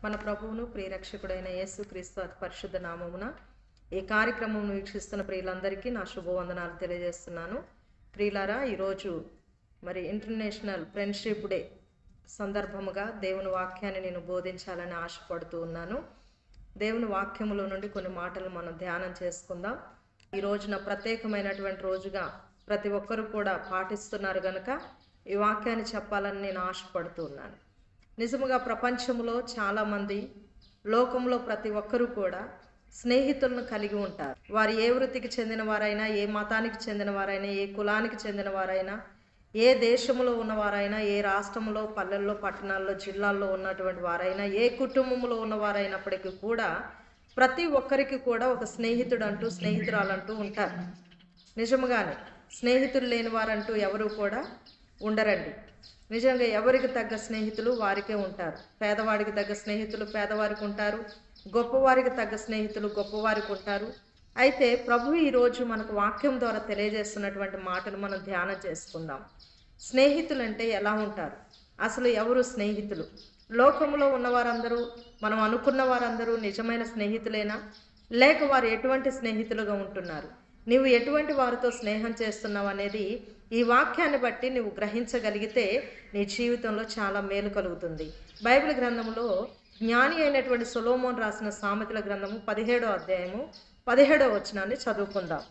మన ప్రభువును ప్రియరక్షకుడైన యేసు క్రీస్తు అతి పరిశుద్ధ నామమున ఈ కార్యక్రమం వీక్షిస్తున్న ప్రియులందరికీ నా శుభవందనాలు తెలియజేస్తున్నాను ప్రియులారా ఈరోజు మరి ఇంటర్నేషనల్ ఫ్రెండ్షిప్ డే సందర్భముగా దేవుని వాక్యాన్ని నేను బోధించాలని ఆశపడుతూ ఉన్నాను దేవుని వాక్యములో నుండి కొన్ని మాటలు మనం ధ్యానం చేసుకుందాం ఈ రోజున ప్రత్యేకమైనటువంటి రోజుగా ప్రతి ఒక్కరు కూడా పాటిస్తున్నారు గనుక ఈ వాక్యాన్ని చెప్పాలని నేను ఆశపడుతూ ఉన్నాను నిజముగా ప్రపంచంలో చాలామంది లోకంలో ప్రతి ఒక్కరూ కూడా స్నేహితులను కలిగి ఉంటారు వారు ఏ వృత్తికి చెందిన వారైనా ఏ మతానికి చెందిన వారైనా ఏ కులానికి చెందిన వారైనా ఏ దేశంలో ఉన్నవారైనా ఏ రాష్ట్రంలో పల్లెల్లో పట్టణాల్లో జిల్లాల్లో ఉన్నటువంటి వారైనా ఏ కుటుంబంలో ఉన్నవారైనప్పటికీ కూడా ప్రతి ఒక్కరికి కూడా ఒక స్నేహితుడు అంటూ స్నేహితురాలంటూ ఉంటారు నిజముగానే స్నేహితులు లేని వారంటూ ఎవరు కూడా ఉండరండి నిజంగా ఎవరికి తగ్గ స్నేహితులు వారికే ఉంటారు పేదవాడికి తగ్గ స్నేహితులు పేదవారికి ఉంటారు గొప్పవారికి తగ్గ స్నేహితులు గొప్పవారికి ఉంటారు అయితే ప్రభు ఈరోజు మనకు వాక్యం ద్వారా తెలియజేస్తున్నటువంటి మాటలు మనం ధ్యానం చేసుకుందాం స్నేహితులు అంటే ఎలా ఉంటారు అసలు ఎవరు స్నేహితులు లోకంలో ఉన్న వారందరూ మనం అనుకున్న వారందరూ నిజమైన స్నేహితులేనా లేక వారు ఎటువంటి స్నేహితులుగా ఉంటున్నారు నీవు ఎటువంటి వారితో స్నేహం చేస్తున్నావు అనేది ఈ వాక్యాన్ని బట్టి నువ్వు గ్రహించగలిగితే నీ జీవితంలో చాలా మేలు కలుగుతుంది బైబిల్ గ్రంథంలో జ్ఞాని అయినటువంటి సొలోమోన్ రాసిన సామెతల గ్రంథము పదిహేడో అధ్యాయము పదిహేడో వచనాన్ని చదువుకుందాం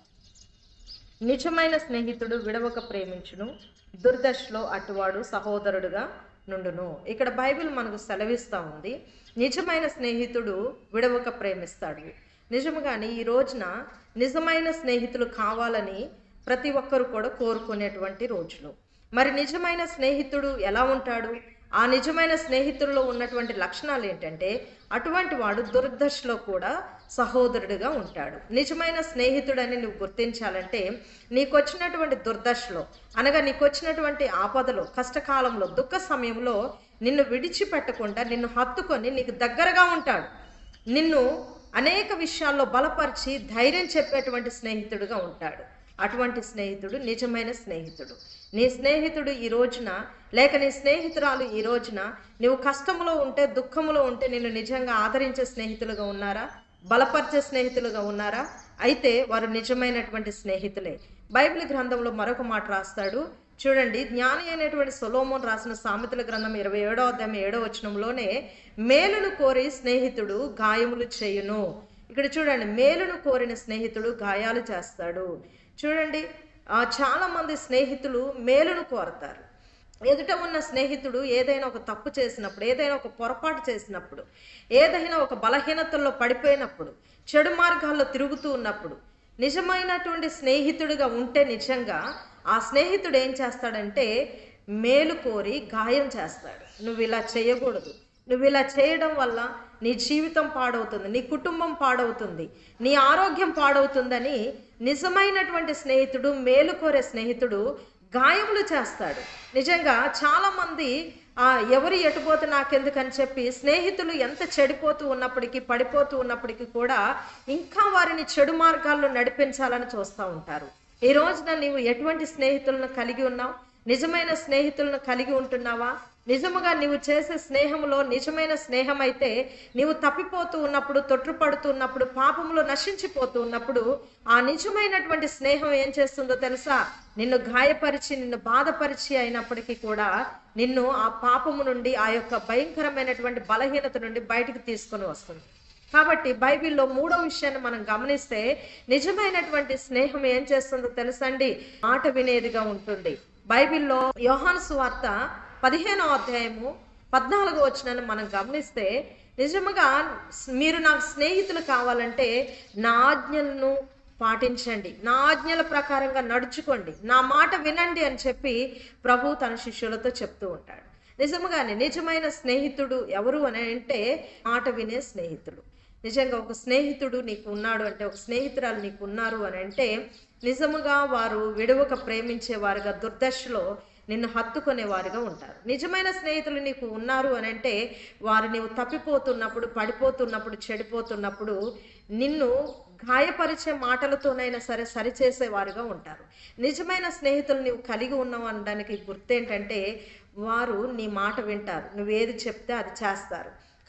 నిజమైన స్నేహితుడు విడవక ప్రేమించును దుర్దశలో అటువాడు సహోదరుడుగా నుండును ఇక్కడ బైబిల్ మనకు సెలవిస్తూ ఉంది నిజమైన స్నేహితుడు విడవక ప్రేమిస్తాడు నిజముగాని ఈ రోజున నిజమైన స్నేహితులు కావాలని ప్రతి ఒక్కరు కూడా కోరుకునేటువంటి రోజులు మరి నిజమైన స్నేహితుడు ఎలా ఉంటాడు ఆ నిజమైన స్నేహితుల్లో ఉన్నటువంటి లక్షణాలు ఏంటంటే అటువంటి వాడు దుర్దశలో కూడా సహోదరుడిగా ఉంటాడు నిజమైన స్నేహితుడని నువ్వు గుర్తించాలంటే నీకు వచ్చినటువంటి దుర్దశలో అనగా నీకు వచ్చినటువంటి ఆపదలో కష్టకాలంలో దుఃఖ సమయంలో నిన్ను విడిచిపెట్టకుండా నిన్ను హత్తుకొని నీకు దగ్గరగా ఉంటాడు నిన్ను అనేక విషయాల్లో బలపరిచి ధైర్యం చెప్పేటువంటి స్నేహితుడుగా ఉంటాడు అటువంటి స్నేహితుడు నిజమైన స్నేహితుడు నీ స్నేహితుడు ఈ రోజున లేక నీ స్నేహితురాలు ఈ రోజున నువ్వు కష్టంలో ఉంటే దుఃఖంలో ఉంటే నిన్ను నిజంగా ఆదరించే స్నేహితులుగా ఉన్నారా బలపరిచే స్నేహితులుగా ఉన్నారా అయితే వారు నిజమైనటువంటి స్నేహితులే బైబిల్ గ్రంథంలో మరొక మాట రాస్తాడు చూడండి జ్ఞాని అయినటువంటి సొలోమోన్ రాసిన సామెతల గ్రంథం ఇరవై ఏడో అధ్యాయం ఏడో వచనంలోనే మేలును కోరి స్నేహితుడు గాయములు చేయును ఇక్కడ చూడండి మేలును కోరిన స్నేహితుడు గాయాలు చేస్తాడు చూడండి చాలా మంది స్నేహితులు మేలును కోరతారు ఎదుట ఉన్న స్నేహితుడు ఏదైనా ఒక తప్పు చేసినప్పుడు ఏదైనా ఒక పొరపాటు చేసినప్పుడు ఏదైనా ఒక బలహీనతల్లో పడిపోయినప్పుడు చెడు మార్గాల్లో తిరుగుతూ ఉన్నప్పుడు నిజమైనటువంటి స్నేహితుడిగా ఉంటే నిజంగా ఆ స్నేహితుడు ఏం చేస్తాడంటే మేలు కోరి గాయం చేస్తాడు నువ్వు ఇలా చేయకూడదు నువ్వు ఇలా చేయడం వల్ల నీ జీవితం పాడవుతుంది నీ కుటుంబం పాడవుతుంది నీ ఆరోగ్యం పాడవుతుందని నిజమైనటువంటి స్నేహితుడు మేలు కోరే స్నేహితుడు గాయములు చేస్తాడు నిజంగా చాలామంది ఎవరు ఎటుపోతే నాకెందుకని చెప్పి స్నేహితులు ఎంత చెడిపోతూ ఉన్నప్పటికీ పడిపోతూ ఉన్నప్పటికీ కూడా ఇంకా వారిని చెడు మార్గాల్లో నడిపించాలని చూస్తూ ఉంటారు ఈ రోజున నీవు ఎటువంటి స్నేహితులను కలిగి ఉన్నావు నిజమైన స్నేహితులను కలిగి ఉంటున్నావా నిజముగా నీవు చేసే స్నేహంలో నిజమైన స్నేహం అయితే నీవు తప్పిపోతూ ఉన్నప్పుడు తొట్టుపడుతూ ఉన్నప్పుడు పాపంలో నశించిపోతూ ఉన్నప్పుడు ఆ నిజమైనటువంటి స్నేహం ఏం చేస్తుందో తెలుసా నిన్ను గాయపరిచి నిన్ను బాధపరిచి అయినప్పటికీ కూడా నిన్ను ఆ పాపము నుండి ఆ యొక్క భయంకరమైనటువంటి బలహీనత నుండి బయటకు తీసుకొని వస్తుంది కాబట్టి బైబిల్లో మూడో విషయాన్ని మనం గమనిస్తే నిజమైనటువంటి స్నేహం ఏం చేస్తుందో తెలుసండి మాట వినేదిగా ఉంటుంది బైబిల్లో యోహాను సువార్త పదిహేనో అధ్యాయము పద్నాలుగో వచ్చినని మనం గమనిస్తే నిజముగా మీరు నాకు స్నేహితులు కావాలంటే నా ఆజ్ఞలను పాటించండి నా ఆజ్ఞల ప్రకారంగా నడుచుకోండి నా మాట వినండి అని చెప్పి ప్రభు తన శిష్యులతో చెప్తూ ఉంటాడు నిజముగానే నిజమైన స్నేహితుడు ఎవరు అని అంటే మాట వినే స్నేహితుడు నిజంగా ఒక స్నేహితుడు నీకు ఉన్నాడు అంటే ఒక స్నేహితురాలు నీకు ఉన్నారు అని అంటే నిజముగా వారు విడవక ప్రేమించేవారుగా దుర్దశలో నిన్ను హత్తుకునేవారుగా ఉంటారు నిజమైన స్నేహితులు నీకు ఉన్నారు అని అంటే వారు నీవు తప్పిపోతున్నప్పుడు పడిపోతున్నప్పుడు చెడిపోతున్నప్పుడు నిన్ను గాయపరిచే మాటలతోనైనా సరే సరిచేసేవారుగా ఉంటారు నిజమైన స్నేహితులు నీవు కలిగి ఉన్నావు అనడానికి గుర్తేంటంటే వారు నీ మాట వింటారు నువ్వేది చెప్తే అది చేస్తారు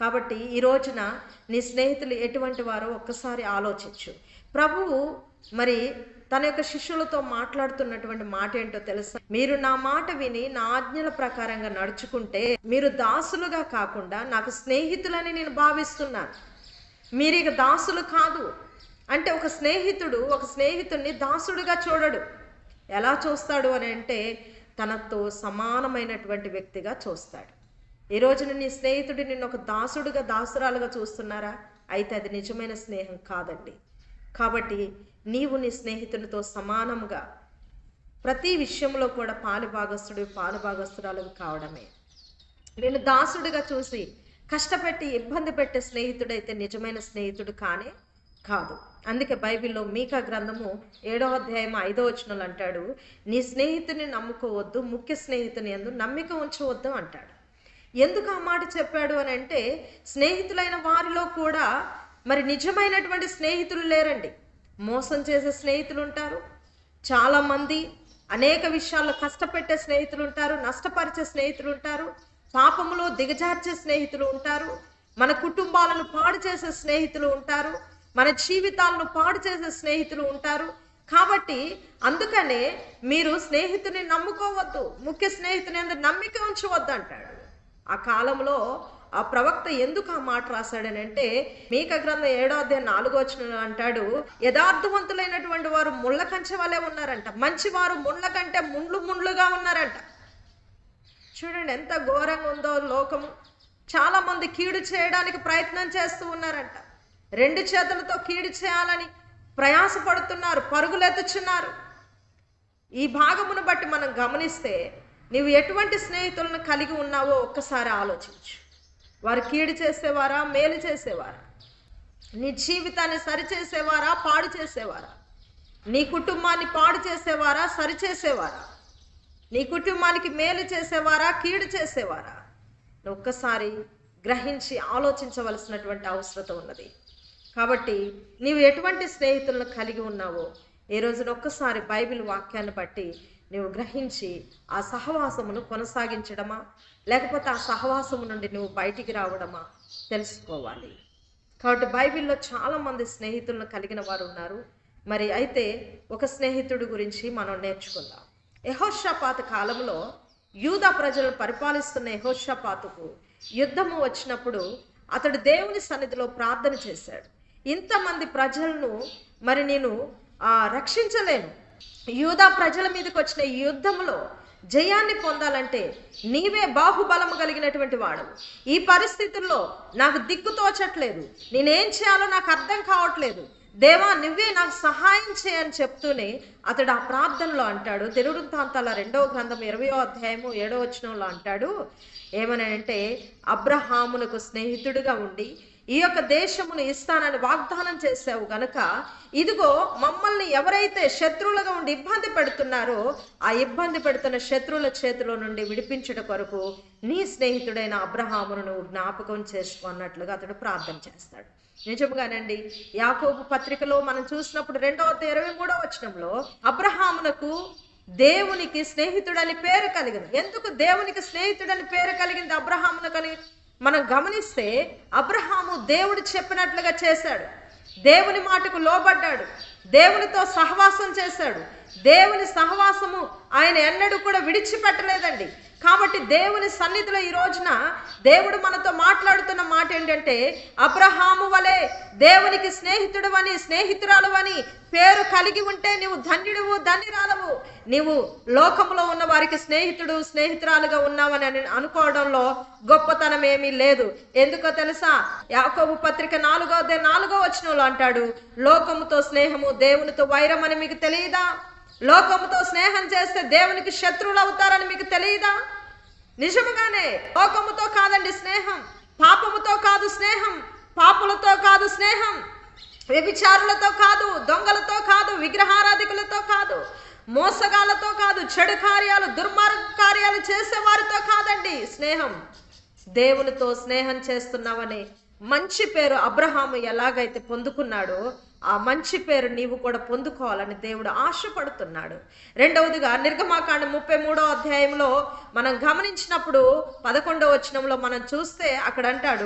కాబట్టి ఈ రోజున నీ స్నేహితులు ఎటువంటి వారో ఒక్కసారి ఆలోచించు ప్రభువు మరి తన యొక్క శిష్యులతో మాట్లాడుతున్నటువంటి మాట ఏంటో తెలుసా మీరు నా మాట విని నా ఆజ్ఞల ప్రకారంగా నడుచుకుంటే మీరు దాసులుగా కాకుండా నాకు స్నేహితులని నేను భావిస్తున్నాను మీరు ఇక దాసులు కాదు అంటే ఒక స్నేహితుడు ఒక స్నేహితుడిని దాసుడుగా చూడడు ఎలా చూస్తాడు అని అంటే తనతో సమానమైనటువంటి వ్యక్తిగా చూస్తాడు ఈ రోజున నీ స్నేహితుడు నిన్ను ఒక దాసుడుగా దాసురాలుగా చూస్తున్నారా అయితే అది నిజమైన స్నేహం కాదండి కాబట్టి నీవు నీ స్నేహితునితో సమానంగా ప్రతి విషయంలో కూడా పాలు భాగస్థుడు పాలు భాగస్థురాలు కావడమే నేను దాసుడిగా చూసి కష్టపెట్టి ఇబ్బంది పెట్టే స్నేహితుడైతే నిజమైన స్నేహితుడు కానే కాదు అందుకే బైబిల్లో మీకా గ్రంథము ఏడో అధ్యాయం ఐదో వచనంలో అంటాడు నీ స్నేహితుని నమ్ముకోవద్దు ముఖ్య స్నేహితుని ఎందు నమ్మిక ఉంచవద్దు అంటాడు ఎందుకు ఆ మాట చెప్పాడు అని అంటే స్నేహితులైన వారిలో కూడా మరి నిజమైనటువంటి స్నేహితులు లేరండి మోసం చేసే స్నేహితులు ఉంటారు చాలామంది అనేక విషయాల్లో కష్టపెట్టే స్నేహితులు ఉంటారు నష్టపరిచే స్నేహితులు ఉంటారు పాపములో దిగజార్చే స్నేహితులు ఉంటారు మన కుటుంబాలను పాడు చేసే స్నేహితులు ఉంటారు మన జీవితాలను పాడు చేసే స్నేహితులు ఉంటారు కాబట్టి అందుకనే మీరు స్నేహితుని నమ్ముకోవద్దు ముఖ్య స్నేహితుని అందరు నమ్మిక ఉంచవద్దు అంటాడు ఆ కాలంలో ఆ ప్రవక్త ఎందుకు ఆ మాట రాశాడనంటే మీక గ్రంథం ఏడో అధ్యాయం నాలుగో వచ్చిన అంటాడు యథార్థవంతులైనటువంటి వారు ముళ్ళ కంచె వలె ఉన్నారంట మంచివారు ముళ్ళ కంటే ముండ్లు ముండ్లుగా ఉన్నారంట చూడండి ఎంత ఘోరంగా ఉందో లోకము చాలా మంది కీడు చేయడానికి ప్రయత్నం చేస్తూ ఉన్నారంట రెండు చేతులతో కీడు చేయాలని ప్రయాసపడుతున్నారు పరుగులెత్తుచున్నారు ఈ భాగమును బట్టి మనం గమనిస్తే నీవు ఎటువంటి స్నేహితులను కలిగి ఉన్నావో ఒక్కసారి ఆలోచించు వారు కీడు చేసేవారా మేలు చేసేవారా నీ జీవితాన్ని సరిచేసేవారా పాడు చేసేవారా నీ కుటుంబాన్ని పాడు చేసేవారా సరిచేసేవారా నీ కుటుంబానికి మేలు చేసేవారా కీడు చేసేవారా నువ్వు ఒక్కసారి గ్రహించి ఆలోచించవలసినటువంటి అవసరత ఉన్నది కాబట్టి నీవు ఎటువంటి స్నేహితులను కలిగి ఉన్నావో ఈ రోజున ఒక్కసారి బైబిల్ వాక్యాన్ని బట్టి నువ్వు గ్రహించి ఆ సహవాసమును కొనసాగించడమా లేకపోతే ఆ సహవాసము నుండి నువ్వు బయటికి రావడమా తెలుసుకోవాలి కాబట్టి బైబిల్లో చాలామంది స్నేహితులను కలిగిన వారు ఉన్నారు మరి అయితే ఒక స్నేహితుడి గురించి మనం నేర్చుకుందాం యహోషపాత కాలంలో యూదా ప్రజలను పరిపాలిస్తున్న యహోషపాతుకు యుద్ధము వచ్చినప్పుడు అతడు దేవుని సన్నిధిలో ప్రార్థన చేశాడు ఇంతమంది ప్రజలను మరి నేను ఆ, రక్షించలేను యూదా ప్రజల మీదకి వచ్చిన ఈ యుద్ధంలో జయాన్ని పొందాలంటే నీవే బాహుబలము కలిగినటువంటి వాడు ఈ పరిస్థితుల్లో నాకు దిక్కు తోచట్లేదు నేనేం చేయాలో నాకు అర్థం కావట్లేదు దేవా నువ్వే నాకు సహాయం చేయని చెప్తూనే అతడు ఆ ప్రార్థనలో అంటాడు తిరుగుతాంతాల రెండవ గ్రంథం ఇరవయో అధ్యాయము ఏడో వచనంలో అంటాడు ఏమని అంటే అబ్రహామునకు స్నేహితుడిగా ఉండి ఈ యొక్క దేశమును ఇస్తానని వాగ్దానం చేసావు గనక ఇదిగో మమ్మల్ని ఎవరైతే శత్రువులుగా ఉండి ఇబ్బంది పెడుతున్నారో ఆ ఇబ్బంది పెడుతున్న శత్రువుల చేతిలో నుండి విడిపించుట కొరకు నీ స్నేహితుడైన అబ్రహామును నువ్వు జ్ఞాపకం చేసుకో అన్నట్లుగా అతడు ప్రార్థన చేస్తాడు నిజంగానండి యాకోబు పత్రికలో మనం చూసినప్పుడు రెండవ అధ్యాయం ఇరవై మూడవ వచనంలో అబ్రహామునకు దేవునికి స్నేహితుడని పేరు కలిగింది ఎందుకు దేవునికి స్నేహితుడని పేరు కలిగింది అబ్రహామునకని మనం గమనిస్తే అబ్రహాము దేవుడు చెప్పినట్లుగా చేశాడు దేవుని మాటకు లోబడ్డాడు దేవునితో సహవాసం చేశాడు దేవుని సహవాసము ఆయన ఎన్నడూ కూడా విడిచిపెట్టలేదండి కాబట్టి దేవుని సన్నిధిలో ఈ రోజున దేవుడు మనతో మాట్లాడుతున్న మాట ఏంటంటే అబ్రహాము వలె దేవునికి స్నేహితుడు అని స్నేహితురాలు అని పేరు కలిగి ఉంటే నీవు ధన్యుడువు ధన్యురాలవు నీవు లోకంలో ఉన్న వారికి స్నేహితుడు స్నేహితురాలుగా ఉన్నావని అని అనుకోవడంలో గొప్పతనం ఏమీ లేదు ఎందుకో తెలుసా యాకోబు పత్రిక నాలుగో అధ్యాయం నాలుగో వచనంలో అంటాడు లోకముతో స్నేహము దేవునితో వైరం అని మీకు తెలియదా లోకముతో స్నేహం చేస్తే దేవునికి శత్రువులు అవుతారని మీకు తెలియదా నిజముగానే లోకముతో కాదండి స్నేహం పాపముతో కాదు స్నేహం పాపులతో కాదు స్నేహం వ్యభిచారులతో కాదు దొంగలతో కాదు విగ్రహారాధికులతో కాదు మోసగాళ్ళతో కాదు చెడు కార్యాలు దుర్మార్గ కార్యాలు చేసే వారితో కాదండి స్నేహం దేవునితో స్నేహం చేస్తున్నావని మంచి పేరు అబ్రహాము ఎలాగైతే పొందుకున్నాడో ఆ మంచి పేరు నీవు కూడా పొందుకోవాలని దేవుడు ఆశపడుతున్నాడు రెండవదిగా నిర్గమాకాండ ముప్పై మూడో అధ్యాయంలో మనం గమనించినప్పుడు పదకొండవ వచనంలో మనం చూస్తే అక్కడ అంటాడు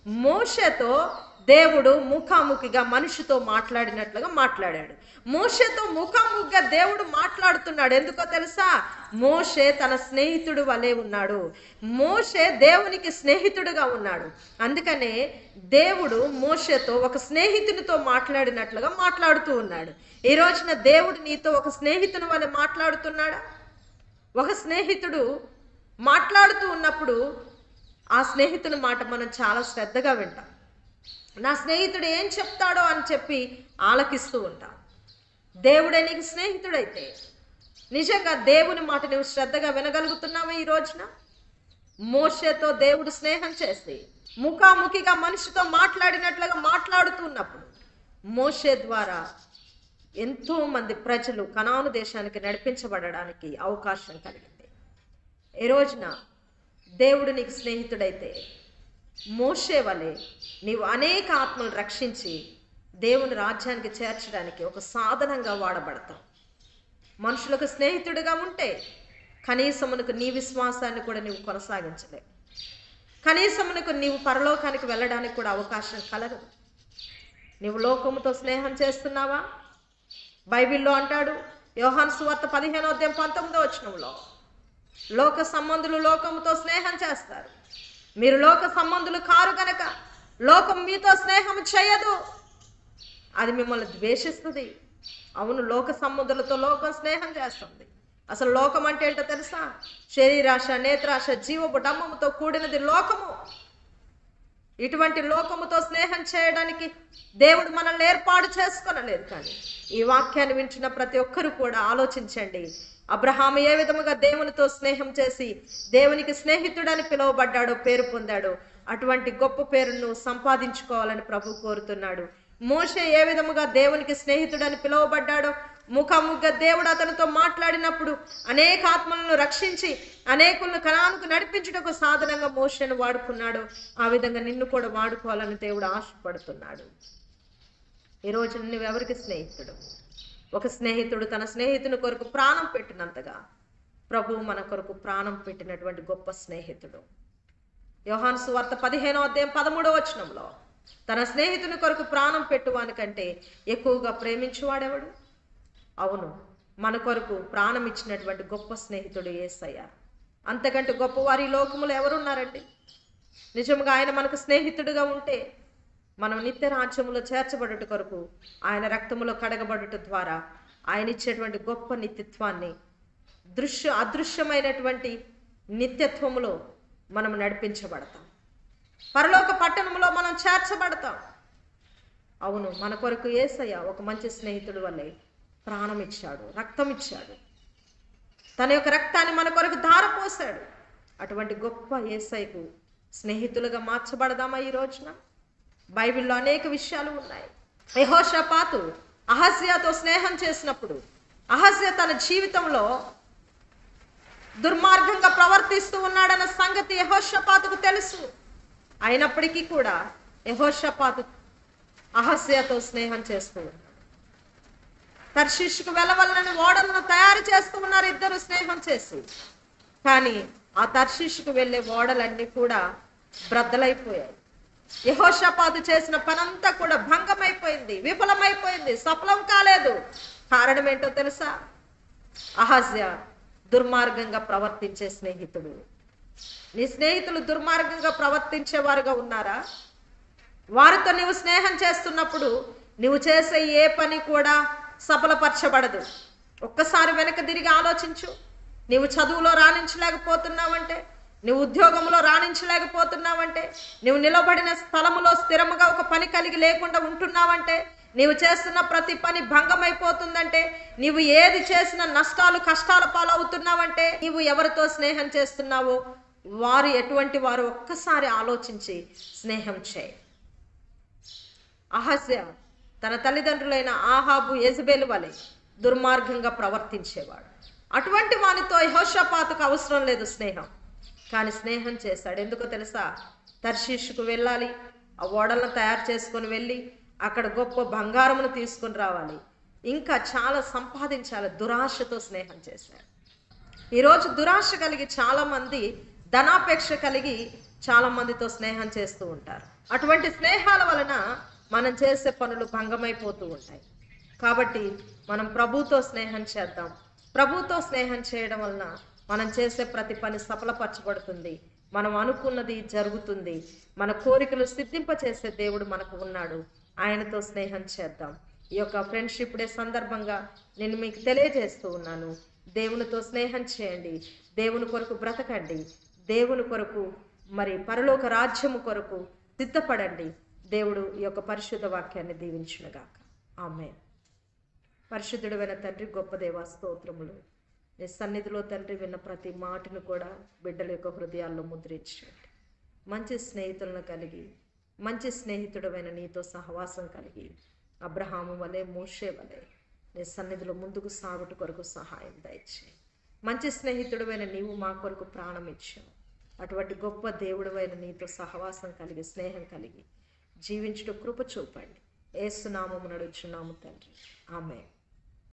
మోషతో దేవుడు ముఖాముఖిగా మనిషితో మాట్లాడినట్లుగా మాట్లాడాడు మోషతో ముఖాముఖిగా దేవుడు మాట్లాడుతున్నాడు ఎందుకో తెలుసా మోషే తన స్నేహితుడు వలె ఉన్నాడు మోషే దేవునికి స్నేహితుడుగా ఉన్నాడు అందుకనే దేవుడు మోషతో ఒక స్నేహితునితో మాట్లాడినట్లుగా మాట్లాడుతూ ఉన్నాడు ఈ రోజున దేవుడు నీతో ఒక స్నేహితుని వలె మాట్లాడుతున్నాడా ఒక స్నేహితుడు మాట్లాడుతూ ఉన్నప్పుడు ఆ స్నేహితుని మాట మనం చాలా శ్రద్ధగా వింటాం నా స్నేహితుడు ఏం చెప్తాడో అని చెప్పి ఆలకిస్తూ ఉంటాం దేవుడే నీకు స్నేహితుడైతే నిజంగా దేవుని మాట నువ్వు శ్రద్ధగా వినగలుగుతున్నావా ఈ రోజున మోషేతో దేవుడు స్నేహం చేసి ముఖాముఖిగా మనిషితో మాట్లాడినట్లుగా మాట్లాడుతున్నప్పుడు మోషే ద్వారా ఎంతో మంది ప్రజలు కనాను దేశానికి నడిపించబడడానికి అవకాశం కలిగింది ఈ రోజున దేవుడు నీకు స్నేహితుడైతే మోషే వలె నీవు అనేక ఆత్మలు రక్షించి దేవుని రాజ్యానికి చేర్చడానికి ఒక సాధనంగా వాడబడతావు మనుషులకు స్నేహితుడిగా ఉంటే కనీసమునకు నీ విశ్వాసాన్ని కూడా నీవు కొనసాగించలేవు కనీసమునకు నీవు పరలోకానికి వెళ్ళడానికి కూడా అవకాశం కలగదు నీవు లోకముతో స్నేహం చేస్తున్నావా బైబిల్లో అంటాడు యోహాన్ సువార్త పదిహేనో అధ్యాయం పంతొమ్మిదో వచనంలో లోక సంబంధులు లోకముతో స్నేహం చేస్తారు మీరు లోక సంబంధులు కారు గనక లోకం మీతో స్నేహం చేయదు అది మిమ్మల్ని ద్వేషిస్తుంది అవును లోక సంబంధులతో లోకం స్నేహం చేస్తుంది అసలు లోకం అంటే ఏంటో తెలుసా శరీరాశ నేత్రాశ జీవపు డమ్మముతో కూడినది లోకము ఇటువంటి లోకముతో స్నేహం చేయడానికి దేవుడు మనల్ని ఏర్పాటు చేసుకొనలేదు కానీ ఈ వాక్యాన్ని వింటున్న ప్రతి ఒక్కరూ కూడా ఆలోచించండి అబ్రహాము ఏ విధముగా దేవునితో స్నేహం చేసి దేవునికి స్నేహితుడని పిలువబడ్డాడో పేరు పొందాడో అటువంటి గొప్ప పేరును సంపాదించుకోవాలని ప్రభు కోరుతున్నాడు మోషే ఏ విధముగా దేవునికి స్నేహితుడని పిలువబడ్డాడో ముఖాముఖిగా దేవుడు అతనితో మాట్లాడినప్పుడు అనేక ఆత్మలను రక్షించి అనేకులను కణానికి నడిపించుటకు సాధనంగా మోషను వాడుకున్నాడు ఆ విధంగా నిన్ను కూడా వాడుకోవాలని దేవుడు ఆశపడుతున్నాడు ఈరోజు నువ్వెవరికి స్నేహితుడు ఒక స్నేహితుడు తన స్నేహితుని కొరకు ప్రాణం పెట్టినంతగా ప్రభువు మన కొరకు ప్రాణం పెట్టినటువంటి గొప్ప స్నేహితుడు యోహాను సువార్త పదిహేనో అధ్యాయం పదమూడో వచనంలో తన స్నేహితుని కొరకు ప్రాణం పెట్టువానికంటే ఎక్కువగా ప్రేమించువాడెవడు అవును మన కొరకు ప్రాణం ఇచ్చినటువంటి గొప్ప స్నేహితుడు ఏసయ్య అంతకంటే గొప్పవారి ఈ లోకములో ఎవరున్నారండి నిజంగా ఆయన మనకు స్నేహితుడిగా ఉంటే మనం నిత్య రాజ్యములో చేర్చబడుట కొరకు ఆయన రక్తములో కడగబడుట ద్వారా ఆయన ఇచ్చేటువంటి గొప్ప నిత్యత్వాన్ని దృశ్య అదృశ్యమైనటువంటి నిత్యత్వములో మనం నడిపించబడతాం పరలోక పట్టణంలో మనం చేర్చబడతాం అవును మన కొరకు ఏసయ్య ఒక మంచి స్నేహితుడు వల్లే ప్రాణం ఇచ్చాడు రక్తం ఇచ్చాడు తన యొక్క రక్తాన్ని మన కొరకు ధారపోసాడు అటువంటి గొప్ప ఏసైకు స్నేహితులుగా మార్చబడదామా ఈ రోజున బైబిల్లో అనేక విషయాలు ఉన్నాయి యెహోషాపాతు అహస్యాతో స్నేహం చేసినప్పుడు అహస్య తన జీవితంలో దుర్మార్గంగా ప్రవర్తిస్తూ ఉన్నాడన్న సంగతి యహోషపాతుకు తెలుసు అయినప్పటికీ కూడా యహోషపాతు అహస్యతో స్నేహం చేస్తూ ఉన్నాడు తర్షిష్కు వెళ్ళవలనని ఓడలను తయారు చేస్తూ ఉన్నారు ఇద్దరు స్నేహం చేసి కానీ ఆ తర్షిష్కు వెళ్ళే ఓడలన్నీ కూడా బ్రద్దలైపోయాయి యహోషపాతు చేసిన పనంతా కూడా భంగమైపోయింది విఫలమైపోయింది సఫలం కాలేదు కారణం ఏంటో తెలుసా అహస్య దుర్మార్గంగా ప్రవర్తించే స్నేహితుడు నీ స్నేహితులు దుర్మార్గంగా ప్రవర్తించేవారుగా ఉన్నారా వారితో నీవు స్నేహం చేస్తున్నప్పుడు నువ్వు చేసే ఏ పని కూడా సఫలపరచబడదు ఒక్కసారి వెనక తిరిగి ఆలోచించు నీవు చదువులో రాణించలేకపోతున్నావంటే నువ్వు ఉద్యోగంలో రాణించలేకపోతున్నావంటే నువ్వు నిలబడిన స్థలములో స్థిరముగా ఒక పని కలిగి లేకుండా ఉంటున్నావంటే నీవు చేస్తున్న ప్రతి పని భంగమైపోతుందంటే నీవు ఏది చేసిన నష్టాలు కష్టాల పాలవుతున్నావంటే నీవు ఎవరితో స్నేహం చేస్తున్నావో వారు ఎటువంటి వారు ఒక్కసారి ఆలోచించి స్నేహం చేయి అహస్య తన తల్లిదండ్రులైన ఆహాబు యజబేలు వలె దుర్మార్గంగా ప్రవర్తించేవాడు అటువంటి వానితో యహోషపాతకు అవసరం లేదు స్నేహం కానీ స్నేహం చేశాడు ఎందుకో తెలుసా తర్షీషుకు వెళ్ళాలి ఆ ఓడలను తయారు చేసుకొని వెళ్ళి అక్కడ గొప్ప బంగారమును తీసుకొని రావాలి ఇంకా చాలా సంపాదించాలి దురాశతో స్నేహం చేశాడు ఈరోజు దురాశ కలిగి చాలామంది ధనాపేక్ష కలిగి చాలా మందితో స్నేహం చేస్తూ ఉంటారు అటువంటి స్నేహాల వలన మనం చేసే పనులు భంగమైపోతూ ఉంటాయి కాబట్టి మనం ప్రభుతో స్నేహం చేద్దాం ప్రభుతో స్నేహం చేయడం వలన మనం చేసే ప్రతి పని సఫలపరచబడుతుంది మనం అనుకున్నది జరుగుతుంది మన కోరికలు సిద్ధింప చేసే దేవుడు మనకు ఉన్నాడు ఆయనతో స్నేహం చేద్దాం ఈ యొక్క ఫ్రెండ్షిప్ డే సందర్భంగా నేను మీకు తెలియజేస్తూ ఉన్నాను దేవునితో స్నేహం చేయండి దేవుని కొరకు బ్రతకండి దేవుని కొరకు మరి పరలోక రాజ్యము కొరకు సిద్ధపడండి దేవుడు ఈ యొక్క పరిశుద్ధ వాక్యాన్ని దీవించునుగాక ఆమె పరిశుద్ధుడైన తండ్రి గొప్ప దేవా స్తోత్రములు నీ సన్నిధిలో తండ్రి విన్న ప్రతి మాటను కూడా బిడ్డల యొక్క హృదయాల్లో ముద్రించండి మంచి స్నేహితులను కలిగి మంచి స్నేహితుడమైన నీతో సహవాసం కలిగి అబ్రహాము వలె మోషే వలె నీ సన్నిధిలో ముందుకు సాగుట కొరకు సహాయం దయచేయి మంచి స్నేహితుడమైన నీవు మా కొరకు ప్రాణం ఇచ్చావు అటువంటి గొప్ప దేవుడవైన నీతో సహవాసం కలిగి స్నేహం కలిగి జీవించుట కృప చూపండి ఏసునామము నడుచున్నాము తండ్రి ఆమె